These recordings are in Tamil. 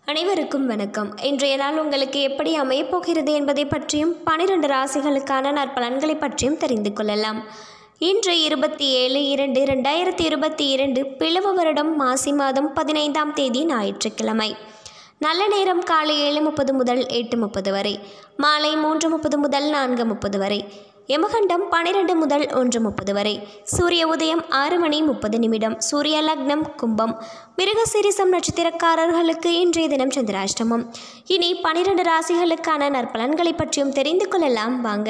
அனைவருக்கும் வணக்கம் இன்றைய நாள் உங்களுக்கு எப்படி அமையப் போகிறது என்பதை பற்றியும் பனிரெண்டு ராசிகளுக்கான நற்பலன்களை பற்றியும் தெரிந்து கொள்ளலாம் இன்று இருபத்தி ஏழு இரண்டு ரெண்டாயிரத்தி இருபத்தி இரண்டு பிளவு வருடம் மாசி மாதம் பதினைந்தாம் தேதி ஞாயிற்றுக்கிழமை நல்ல நேரம் காலை ஏழு முப்பது முதல் எட்டு முப்பது வரை மாலை மூன்று முப்பது முதல் நான்கு முப்பது வரை யமகண்டம் பன்னிரண்டு முதல் ஒன்று முப்பது வரை சூரிய உதயம் ஆறு மணி முப்பது நிமிடம் சூரிய லக்னம் கும்பம் மிருகசிரிசம் நட்சத்திரக்காரர்களுக்கு இன்றைய தினம் சந்திராஷ்டமம் இனி பனிரெண்டு ராசிகளுக்கான நற்பலன்களை பற்றியும் தெரிந்து கொள்ளலாம் வாங்க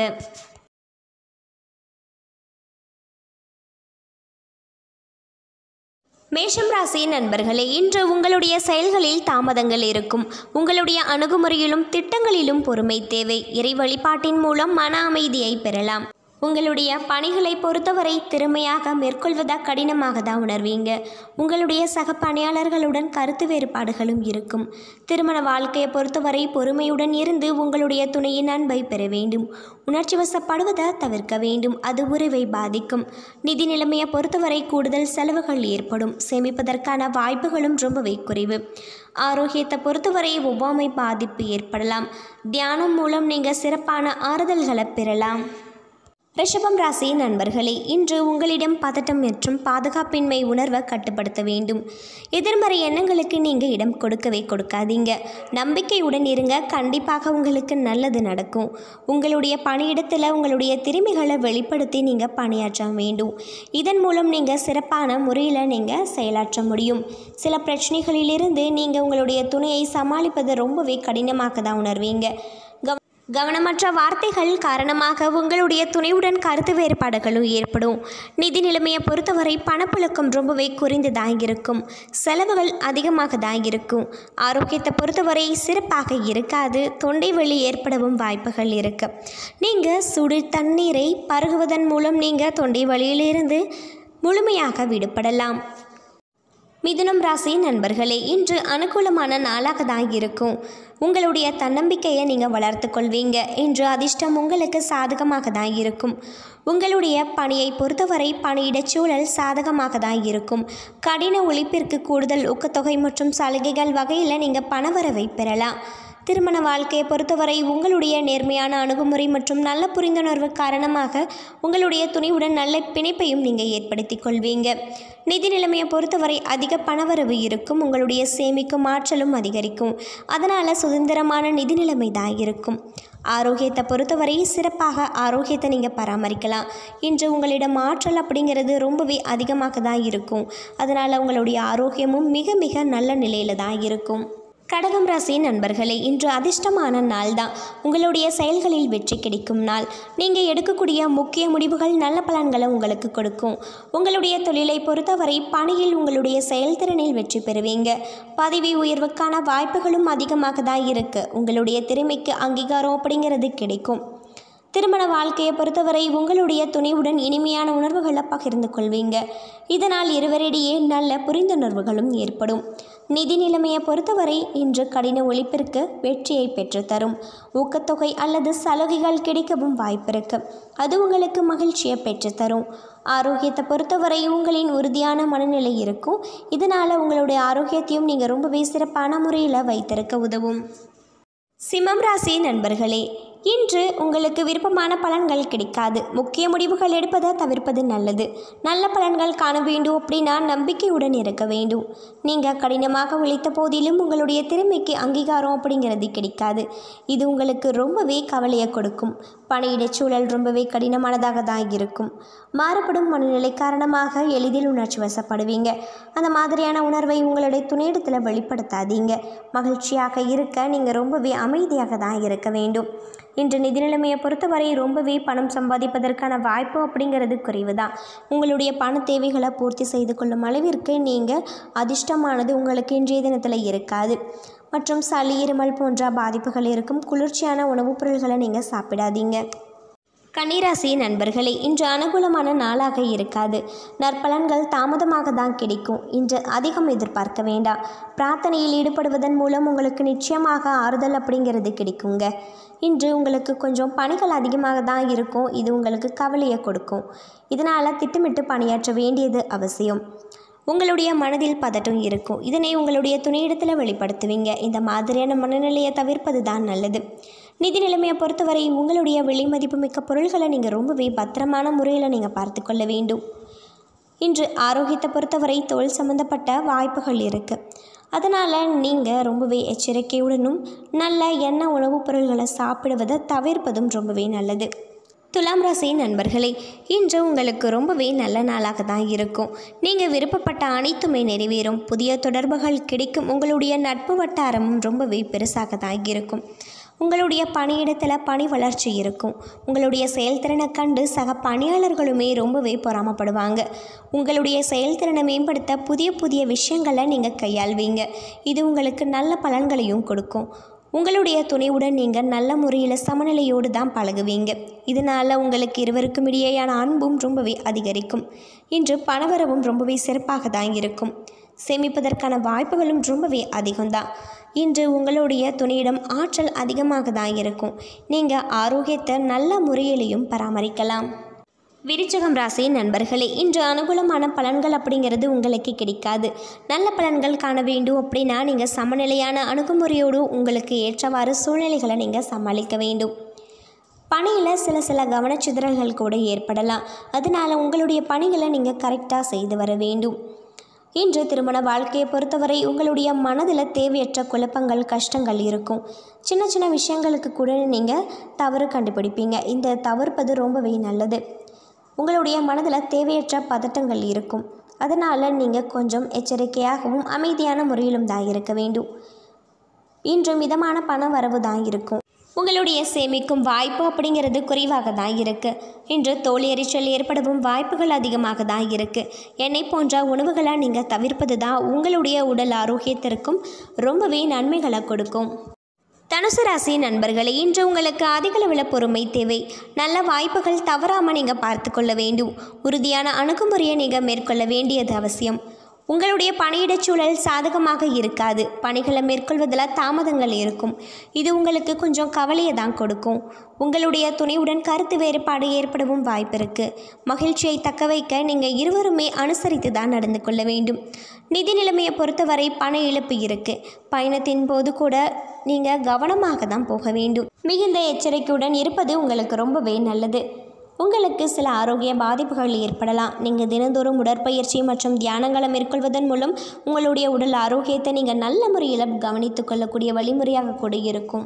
மேஷம் ராசி நண்பர்களே இன்று உங்களுடைய செயல்களில் தாமதங்கள் இருக்கும் உங்களுடைய அணுகுமுறையிலும் திட்டங்களிலும் பொறுமை தேவை இறை வழிபாட்டின் மூலம் மன அமைதியை பெறலாம் உங்களுடைய பணிகளை பொறுத்தவரை திறமையாக மேற்கொள்வதா கடினமாக தான் உணர்வீங்க உங்களுடைய சக பணியாளர்களுடன் கருத்து வேறுபாடுகளும் இருக்கும் திருமண வாழ்க்கையை பொறுத்தவரை பொறுமையுடன் இருந்து உங்களுடைய துணையின் அன்பை பெற வேண்டும் உணர்ச்சி வசப்படுவதை தவிர்க்க வேண்டும் அது உறவை பாதிக்கும் நிதி நிலைமையை பொறுத்தவரை கூடுதல் செலவுகள் ஏற்படும் சேமிப்பதற்கான வாய்ப்புகளும் ரொம்பவே குறைவு ஆரோக்கியத்தை பொறுத்தவரை ஒவ்வாமை பாதிப்பு ஏற்படலாம் தியானம் மூலம் நீங்கள் சிறப்பான ஆறுதல்களை பெறலாம் ரிஷபம் ராசி நண்பர்களே இன்று உங்களிடம் பதட்டம் மற்றும் பாதுகாப்பின்மை உணர்வை கட்டுப்படுத்த வேண்டும் எதிர்மறை எண்ணங்களுக்கு நீங்கள் இடம் கொடுக்கவே கொடுக்காதீங்க நம்பிக்கையுடன் இருங்க கண்டிப்பாக உங்களுக்கு நல்லது நடக்கும் உங்களுடைய பணியிடத்தில் உங்களுடைய திறமைகளை வெளிப்படுத்தி நீங்கள் பணியாற்ற வேண்டும் இதன் மூலம் நீங்கள் சிறப்பான முறையில் நீங்கள் செயலாற்ற முடியும் சில பிரச்சனைகளிலிருந்து நீங்கள் உங்களுடைய துணையை சமாளிப்பது ரொம்பவே கடினமாக தான் உணர்வீங்க கவ கவனமற்ற வார்த்தைகள் காரணமாக உங்களுடைய துணையுடன் கருத்து வேறுபாடுகளும் ஏற்படும் நிதி நிலைமையை பொறுத்தவரை பணப்புழக்கம் ரொம்பவே குறைந்து தான் இருக்கும் செலவுகள் அதிகமாக தான் இருக்கும் ஆரோக்கியத்தை பொறுத்தவரை சிறப்பாக இருக்காது தொண்டை வலி ஏற்படவும் வாய்ப்புகள் இருக்கு நீங்கள் சுடு தண்ணீரை பருகுவதன் மூலம் நீங்கள் தொண்டை வலியிலிருந்து முழுமையாக விடுபடலாம் மிதுனம் ராசி நண்பர்களே இன்று அனுகூலமான நாளாக தான் இருக்கும் உங்களுடைய தன்னம்பிக்கையை நீங்கள் வளர்த்து கொள்வீங்க இன்று அதிர்ஷ்டம் உங்களுக்கு சாதகமாக தான் இருக்கும் உங்களுடைய பணியை பொறுத்தவரை பணியிடச் சூழல் சாதகமாக தான் இருக்கும் கடின உழைப்பிற்கு கூடுதல் ஊக்கத்தொகை மற்றும் சலுகைகள் வகையில் நீங்கள் பணவரவை பெறலாம் திருமண வாழ்க்கையை பொறுத்தவரை உங்களுடைய நேர்மையான அணுகுமுறை மற்றும் நல்ல புரிந்துணர்வு காரணமாக உங்களுடைய துணிவுடன் நல்ல பிணைப்பையும் நீங்கள் ஏற்படுத்தி கொள்வீங்க நிதி நிலைமையை பொறுத்தவரை அதிக பணவரவு இருக்கும் உங்களுடைய சேமிக்கும் ஆற்றலும் அதிகரிக்கும் அதனால் சுதந்திரமான நிதி நிலைமை தான் இருக்கும் ஆரோக்கியத்தை பொறுத்தவரை சிறப்பாக ஆரோக்கியத்தை நீங்கள் பராமரிக்கலாம் இன்று உங்களிடம் ஆற்றல் அப்படிங்கிறது ரொம்பவே அதிகமாக தான் இருக்கும் அதனால் உங்களுடைய ஆரோக்கியமும் மிக மிக நல்ல நிலையில் தான் இருக்கும் கடகம் ராசி நண்பர்களே இன்று அதிர்ஷ்டமான நாள் தான் உங்களுடைய செயல்களில் வெற்றி கிடைக்கும் நாள் நீங்கள் எடுக்கக்கூடிய முக்கிய முடிவுகள் நல்ல பலன்களை உங்களுக்கு கொடுக்கும் உங்களுடைய தொழிலை பொறுத்தவரை பணியில் உங்களுடைய செயல்திறனில் வெற்றி பெறுவீங்க பதவி உயர்வுக்கான வாய்ப்புகளும் அதிகமாக தான் இருக்குது உங்களுடைய திறமைக்கு அங்கீகாரம் அப்படிங்கிறது கிடைக்கும் திருமண வாழ்க்கையை பொறுத்தவரை உங்களுடைய துணைவுடன் இனிமையான உணர்வுகளை பகிர்ந்து கொள்வீங்க இதனால் இருவரிடையே நல்ல புரிந்துணர்வுகளும் ஏற்படும் நிதி நிலைமையை பொறுத்தவரை இன்று கடின ஒழிப்பிற்கு வெற்றியை பெற்றுத்தரும் ஊக்கத்தொகை அல்லது சலுகைகள் கிடைக்கவும் வாய்ப்பிருக்கு அது உங்களுக்கு மகிழ்ச்சியை பெற்றுத்தரும் ஆரோக்கியத்தை பொறுத்தவரை உங்களின் உறுதியான மனநிலை இருக்கும் இதனால் உங்களுடைய ஆரோக்கியத்தையும் நீங்கள் ரொம்பவே சிறப்பான முறையில் வைத்திருக்க உதவும் சிம்மம் ராசி நண்பர்களே இன்று உங்களுக்கு விருப்பமான பலன்கள் கிடைக்காது முக்கிய முடிவுகள் எடுப்பதை தவிர்ப்பது நல்லது நல்ல பலன்கள் காண வேண்டும் அப்படின்னா நம்பிக்கையுடன் இருக்க வேண்டும் நீங்கள் கடினமாக உழைத்த போதிலும் உங்களுடைய திறமைக்கு அங்கீகாரம் அப்படிங்கிறது கிடைக்காது இது உங்களுக்கு ரொம்பவே கவலையை கொடுக்கும் பணியிடச் சூழல் ரொம்பவே கடினமானதாக தான் இருக்கும் மாறுபடும் மனநிலை காரணமாக எளிதில் உணர்ச்சி வசப்படுவீங்க அந்த மாதிரியான உணர்வை உங்களுடைய துணையிடத்தில் வெளிப்படுத்தாதீங்க மகிழ்ச்சியாக இருக்க நீங்கள் ரொம்பவே அமைதியாக தான் இருக்க வேண்டும் இன்று நிதி நிலைமையை பொறுத்தவரை ரொம்பவே பணம் சம்பாதிப்பதற்கான வாய்ப்பு அப்படிங்கிறது குறைவு தான் உங்களுடைய பண தேவைகளை பூர்த்தி செய்து கொள்ளும் அளவிற்கு நீங்கள் அதிர்ஷ்டமானது உங்களுக்கு இன்றைய தினத்தில் இருக்காது மற்றும் சளி இருமல் போன்ற பாதிப்புகள் இருக்கும் குளிர்ச்சியான உணவுப் பொருள்களை நீங்கள் சாப்பிடாதீங்க கன்னிராசி நண்பர்களே இன்று அனுகூலமான நாளாக இருக்காது நற்பலன்கள் தாமதமாக தான் கிடைக்கும் இன்று அதிகம் எதிர்பார்க்க வேண்டாம் பிரார்த்தனையில் ஈடுபடுவதன் மூலம் உங்களுக்கு நிச்சயமாக ஆறுதல் அப்படிங்கிறது கிடைக்குங்க இன்று உங்களுக்கு கொஞ்சம் பணிகள் அதிகமாக தான் இருக்கும் இது உங்களுக்கு கவலையை கொடுக்கும் இதனால் திட்டமிட்டு பணியாற்ற வேண்டியது அவசியம் உங்களுடைய மனதில் பதட்டம் இருக்கும் இதனை உங்களுடைய துணையிடத்தில் வெளிப்படுத்துவீங்க இந்த மாதிரியான மனநிலையை தவிர்ப்பது தான் நல்லது நிதி நிலைமையை பொறுத்தவரை உங்களுடைய விலை மதிப்புமிக்க பொருள்களை நீங்கள் ரொம்பவே பத்திரமான முறையில் நீங்கள் பார்த்து கொள்ள வேண்டும் இன்று ஆரோக்கியத்தை பொறுத்தவரை தோல் சம்மந்தப்பட்ட வாய்ப்புகள் இருக்குது அதனால் நீங்கள் ரொம்பவே எச்சரிக்கையுடனும் நல்ல எண்ணெய் உணவுப் பொருள்களை சாப்பிடுவதை தவிர்ப்பதும் ரொம்பவே நல்லது துலாம் ராசி நண்பர்களே இன்று உங்களுக்கு ரொம்பவே நல்ல நாளாக தான் இருக்கும் நீங்கள் விருப்பப்பட்ட அனைத்துமே நிறைவேறும் புதிய தொடர்புகள் கிடைக்கும் உங்களுடைய நட்பு வட்டாரமும் ரொம்பவே பெருசாக தான் இருக்கும் உங்களுடைய பணியிடத்தில் பணி வளர்ச்சி இருக்கும் உங்களுடைய செயல்திறனை கண்டு சக பணியாளர்களுமே ரொம்பவே பொறாமப்படுவாங்க உங்களுடைய செயல்திறனை மேம்படுத்த புதிய புதிய விஷயங்களை நீங்கள் கையாள்வீங்க இது உங்களுக்கு நல்ல பலன்களையும் கொடுக்கும் உங்களுடைய துணையுடன் நீங்கள் நல்ல முறையில் சமநிலையோடு தான் பழகுவீங்க இதனால் உங்களுக்கு இருவருக்கும் இடையேயான அன்பும் ரொம்பவே அதிகரிக்கும் இன்று பணவரவும் ரொம்பவே சிறப்பாக தான் இருக்கும் சேமிப்பதற்கான வாய்ப்புகளும் ரொம்பவே அதிகம்தான் இன்று உங்களுடைய துணையிடம் ஆற்றல் அதிகமாக தான் இருக்கும் நீங்கள் ஆரோக்கியத்தை நல்ல முறையிலையும் பராமரிக்கலாம் விருச்சகம் ராசி நண்பர்களே இன்று அனுகூலமான பலன்கள் அப்படிங்கிறது உங்களுக்கு கிடைக்காது நல்ல பலன்கள் காண வேண்டும் அப்படின்னா நீங்கள் சமநிலையான அணுகுமுறையோடு உங்களுக்கு ஏற்றவாறு சூழ்நிலைகளை நீங்கள் சமாளிக்க வேண்டும் பணியில் சில சில கவனச்சிதறல்கள் கூட ஏற்படலாம் அதனால் உங்களுடைய பணிகளை நீங்கள் கரெக்டாக செய்து வர வேண்டும் இன்று திருமண வாழ்க்கையை பொறுத்தவரை உங்களுடைய மனதில் தேவையற்ற குழப்பங்கள் கஷ்டங்கள் இருக்கும் சின்ன சின்ன விஷயங்களுக்கு கூட நீங்கள் தவறு கண்டுபிடிப்பீங்க இந்த தவிர்ப்பது ரொம்பவே நல்லது உங்களுடைய மனதில் தேவையற்ற பதட்டங்கள் இருக்கும் அதனால் நீங்கள் கொஞ்சம் எச்சரிக்கையாகவும் அமைதியான முறையிலும் தான் இருக்க வேண்டும் இன்று மிதமான பண வரவு தான் இருக்கும் உங்களுடைய சேமிக்கும் வாய்ப்பு அப்படிங்கிறது குறைவாக தான் இருக்குது இன்று தோல் எரிச்சல் ஏற்படவும் வாய்ப்புகள் அதிகமாக தான் இருக்குது எண்ணெய் போன்ற உணவுகளை நீங்கள் தவிர்ப்பது தான் உங்களுடைய உடல் ஆரோக்கியத்திற்கும் ரொம்பவே நன்மைகளை கொடுக்கும் தனுசு ராசி நண்பர்களே இன்று உங்களுக்கு அதிகளவில் பொறுமை தேவை நல்ல வாய்ப்புகள் தவறாமல் நீங்கள் பார்த்து கொள்ள வேண்டும் உறுதியான அணுகுமுறையை நீங்கள் மேற்கொள்ள வேண்டியது அவசியம் உங்களுடைய பணியிடச் சூழல் சாதகமாக இருக்காது பணிகளை மேற்கொள்வதில் தாமதங்கள் இருக்கும் இது உங்களுக்கு கொஞ்சம் கவலையை தான் கொடுக்கும் உங்களுடைய துணையுடன் கருத்து வேறுபாடு ஏற்படவும் வாய்ப்பு இருக்குது மகிழ்ச்சியை தக்க வைக்க நீங்கள் இருவருமே அனுசரித்து தான் நடந்து கொள்ள வேண்டும் நிதி நிலைமையை பொறுத்தவரை பண இழப்பு இருக்குது பயணத்தின் போது கூட நீங்கள் கவனமாக தான் போக வேண்டும் மிகுந்த எச்சரிக்கையுடன் இருப்பது உங்களுக்கு ரொம்பவே நல்லது உங்களுக்கு சில ஆரோக்கிய பாதிப்புகள் ஏற்படலாம் நீங்கள் தினந்தோறும் உடற்பயிற்சி மற்றும் தியானங்களை மேற்கொள்வதன் மூலம் உங்களுடைய உடல் ஆரோக்கியத்தை நீங்கள் நல்ல முறையில் கவனித்துக் கொள்ளக்கூடிய வழிமுறையாக கூட இருக்கும்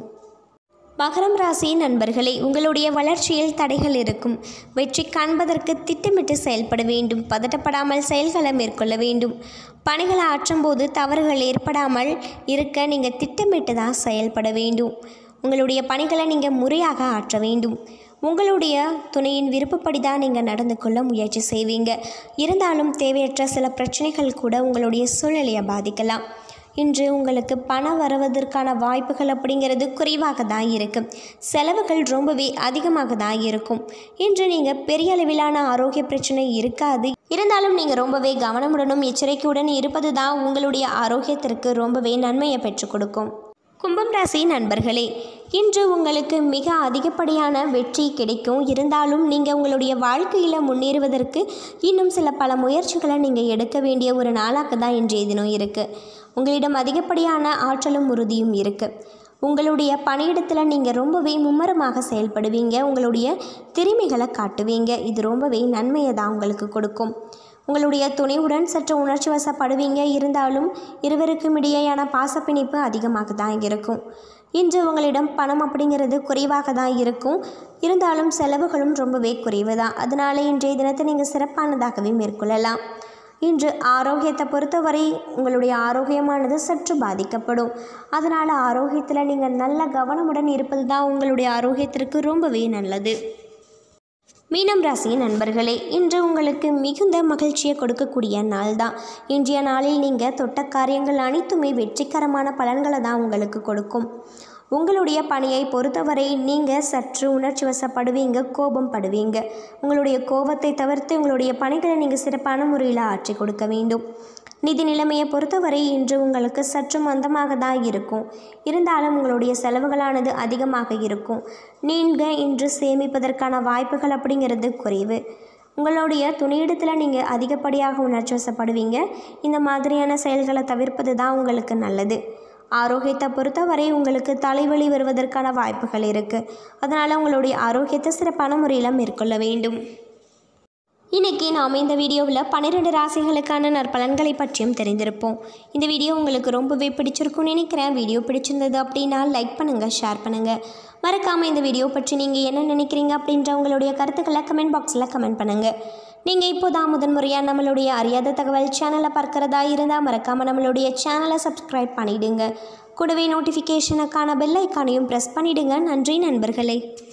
மகரம் ராசி நண்பர்களே உங்களுடைய வளர்ச்சியில் தடைகள் இருக்கும் வெற்றி காண்பதற்கு திட்டமிட்டு செயல்பட வேண்டும் பதட்டப்படாமல் செயல்களை மேற்கொள்ள வேண்டும் பணிகளை ஆற்றும்போது தவறுகள் ஏற்படாமல் இருக்க நீங்கள் திட்டமிட்டு தான் செயல்பட வேண்டும் உங்களுடைய பணிகளை நீங்கள் முறையாக ஆற்ற வேண்டும் உங்களுடைய துணையின் விருப்பப்படி தான் நீங்கள் நடந்து கொள்ள முயற்சி செய்வீங்க இருந்தாலும் தேவையற்ற சில பிரச்சனைகள் கூட உங்களுடைய சூழ்நிலையை பாதிக்கலாம் இன்று உங்களுக்கு பணம் வருவதற்கான வாய்ப்புகள் அப்படிங்கிறது குறைவாக தான் இருக்கும் செலவுகள் ரொம்பவே அதிகமாக தான் இருக்கும் இன்று நீங்கள் பெரிய அளவிலான ஆரோக்கிய பிரச்சனை இருக்காது இருந்தாலும் நீங்கள் ரொம்பவே கவனமுடனும் எச்சரிக்கையுடன் இருப்பது தான் உங்களுடைய ஆரோக்கியத்திற்கு ரொம்பவே நன்மையை பெற்றுக் கொடுக்கும் கும்பம் ராசி நண்பர்களே இன்று உங்களுக்கு மிக அதிகப்படியான வெற்றி கிடைக்கும் இருந்தாலும் நீங்கள் உங்களுடைய வாழ்க்கையில் முன்னேறுவதற்கு இன்னும் சில பல முயற்சிகளை நீங்கள் எடுக்க வேண்டிய ஒரு நாளாக தான் இன்றைய தினம் இருக்குது உங்களிடம் அதிகப்படியான ஆற்றலும் உறுதியும் இருக்குது உங்களுடைய பணியிடத்தில் நீங்கள் ரொம்பவே மும்மரமாக செயல்படுவீங்க உங்களுடைய திறமைகளை காட்டுவீங்க இது ரொம்பவே நன்மையை தான் உங்களுக்கு கொடுக்கும் உங்களுடைய துணைவுடன் சற்று உணர்ச்சி வசப்படுவீங்க இருந்தாலும் இருவருக்கும் இடையேயான பாசப்பிணைப்பு அதிகமாக தான் இருக்கும் இன்று உங்களிடம் பணம் அப்படிங்கிறது குறைவாக தான் இருக்கும் இருந்தாலும் செலவுகளும் ரொம்பவே குறைவு தான் அதனால இன்றைய தினத்தை நீங்கள் சிறப்பானதாகவே மேற்கொள்ளலாம் இன்று ஆரோக்கியத்தை பொறுத்தவரை உங்களுடைய ஆரோக்கியமானது சற்று பாதிக்கப்படும் அதனால் ஆரோக்கியத்தில் நீங்கள் நல்ல கவனமுடன் இருப்பது தான் உங்களுடைய ஆரோக்கியத்திற்கு ரொம்பவே நல்லது மீனம் ராசி நண்பர்களே இன்று உங்களுக்கு மிகுந்த மகிழ்ச்சியை கொடுக்கக்கூடிய நாள் தான் இன்றைய நாளில் நீங்கள் தொட்ட காரியங்கள் அனைத்துமே வெற்றிகரமான பலன்களை தான் உங்களுக்கு கொடுக்கும் உங்களுடைய பணியை பொறுத்தவரை நீங்கள் சற்று உணர்ச்சி வசப்படுவீங்க கோபம் படுவீங்க உங்களுடைய கோபத்தை தவிர்த்து உங்களுடைய பணிகளை நீங்கள் சிறப்பான முறையில் ஆற்றி கொடுக்க வேண்டும் நிதி நிலைமையை பொறுத்தவரை இன்று உங்களுக்கு சற்று மந்தமாக தான் இருக்கும் இருந்தாலும் உங்களுடைய செலவுகளானது அதிகமாக இருக்கும் நீங்கள் இன்று சேமிப்பதற்கான வாய்ப்புகள் அப்படிங்கிறது குறைவு உங்களுடைய துணையிடத்தில் நீங்கள் அதிகப்படியாக உணர்ச்சி வசப்படுவீங்க இந்த மாதிரியான செயல்களை தவிர்ப்பது தான் உங்களுக்கு நல்லது ஆரோக்கியத்தை பொறுத்தவரை உங்களுக்கு தலைவலி வருவதற்கான வாய்ப்புகள் இருக்குது அதனால் உங்களுடைய ஆரோக்கியத்தை சிறப்பான முறையில் மேற்கொள்ள வேண்டும் இன்றைக்கி நாம் இந்த வீடியோவில் பன்னிரெண்டு ராசிகளுக்கான நற்பலன்களை பற்றியும் தெரிந்திருப்போம் இந்த வீடியோ உங்களுக்கு ரொம்பவே பிடிச்சிருக்கும்னு நினைக்கிறேன் வீடியோ பிடிச்சிருந்தது அப்படின்னா லைக் பண்ணுங்கள் ஷேர் பண்ணுங்கள் மறக்காமல் இந்த வீடியோ பற்றி நீங்கள் என்ன நினைக்கிறீங்க அப்படின்ற உங்களுடைய கருத்துக்களை கமெண்ட் பாக்ஸில் கமெண்ட் பண்ணுங்கள் நீங்கள் இப்போ தான் முதன்முறையாக நம்மளுடைய அறியாத தகவல் சேனலை பார்க்குறதா இருந்தால் மறக்காமல் நம்மளுடைய சேனலை சப்ஸ்கிரைப் பண்ணிவிடுங்க கூடவே நோட்டிஃபிகேஷனுக்கான பெல் ஐக்கானையும் ப்ரெஸ் பண்ணிவிடுங்க நன்றி நண்பர்களே